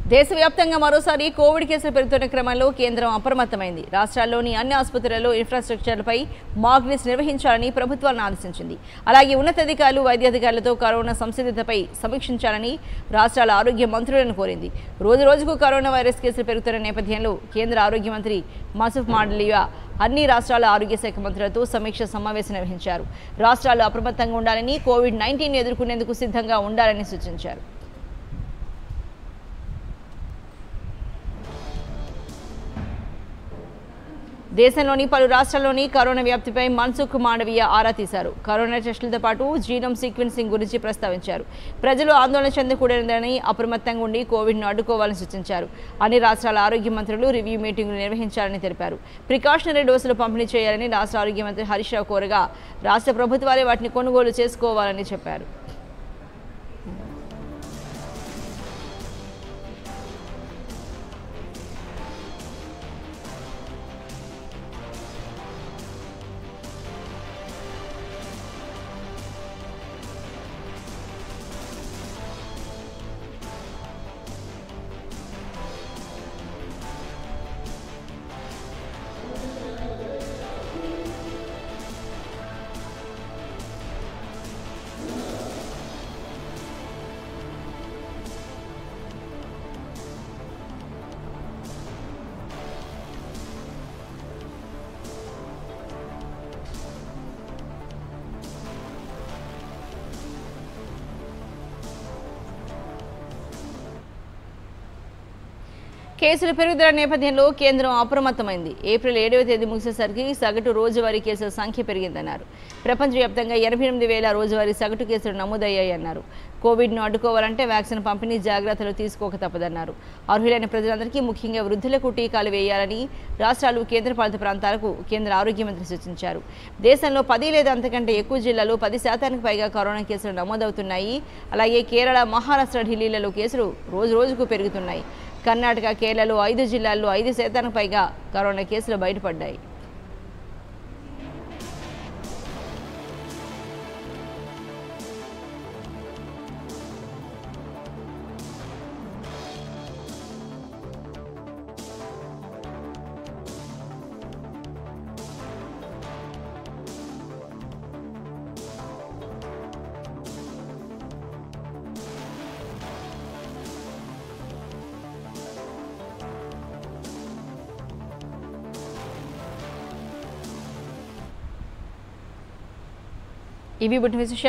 దేశవ్యాప్తంగా మరోసారి కోవిడ్ కేసులు పెరుగుతున్న క్రమంలో కేంద్రం అప్రమత్తమైంది రాష్ట్రాల్లోని అన్ని ఆసుపత్రులలో ఇన్ఫ్రాస్ట్రక్చర్లపై మాక్ డ్రిల్స్ నిర్వహించాలని ప్రభుత్వాలను ఆదేశించింది అలాగే ఉన్నతాధికారులు వైద్యాధికారులతో కరోనా సంసిద్ధతపై సమీక్షించాలని రాష్ట్రాల ఆరోగ్య మంత్రులను కోరింది రోజు రోజుకు కరోనా వైరస్ కేసులు పెరుగుతున్న నేపథ్యంలో కేంద్ర ఆరోగ్య మంత్రి మసూఫ్ మాండలియా అన్ని రాష్ట్రాల ఆరోగ్య శాఖ మంత్రులతో సమీక్ష సమావేశం నిర్వహించారు రాష్ట్రాలు అప్రమత్తంగా ఉండాలని కోవిడ్ నైన్టీన్ ఎదుర్కొనేందుకు సిద్ధంగా ఉండాలని సూచించారు దేశంలోని పలు రాష్ట్రాల్లోని కరోనా వ్యాప్తిపై మన్సుఖ్ మాండవీయ ఆరా తీశారు కరోనా టెస్టులతో పాటు జీనోమ్ సీక్వెన్సింగ్ గురించి ప్రస్తావించారు ప్రజలు ఆందోళన చెందకూడదని అప్రమత్తంగా ఉండి కోవిడ్ను అడ్డుకోవాలని సూచించారు అన్ని రాష్ట్రాల ఆరోగ్య మంత్రులు రివ్యూ మీటింగులు నిర్వహించాలని తెలిపారు ప్రికాషనరీ డోసులు పంపిణీ చేయాలని రాష్ట్ర ఆరోగ్య మంత్రి హరీష్ రావు కోరగా రాష్ట్ర ప్రభుత్వాలే వాటిని కొనుగోలు చేసుకోవాలని చెప్పారు కేసుల పెరుగుదల నేపథ్యంలో కేంద్రం అప్రమత్తమైంది ఏప్రిల్ ఏడవ తేదీ ముగిసేసరికి సగటు రోజువారీ కేసుల సంఖ్య పెరిగిందన్నారు ప్రపంచవ్యాప్తంగా ఎనభై ఎనిమిది వేల రోజువారీ సగటు కేసులు నమోదయ్యాయన్నారు కోవిడ్ను అడ్డుకోవాలంటే వ్యాక్సిన్ పంపిణీ జాగ్రత్తలు తీసుకోక తప్పదన్నారు అర్హులైన ప్రజలందరికీ ముఖ్యంగా వృద్ధులకు టీకాలు వేయాలని రాష్ట్రాలు కేంద్రపాలిత ప్రాంతాలకు కేంద్ర ఆరోగ్య మంత్రి సూచించారు దేశంలో పది లేదా అంతకంటే ఎక్కువ జిల్లాలో పది శాతానికి పైగా కరోనా కేసులు నమోదవుతున్నాయి అలాగే కేరళ మహారాష్ట్ర ఢిల్లీలలో కేసులు రోజు రోజుకు పెరుగుతున్నాయి కర్ణాటక కేరళలో ఐదు జిల్లాల్లో ఐదు శాతానికి పైగా కరోనా కేసులు బయటపడ్డాయి ఇవి బుట్టి విశేషాలు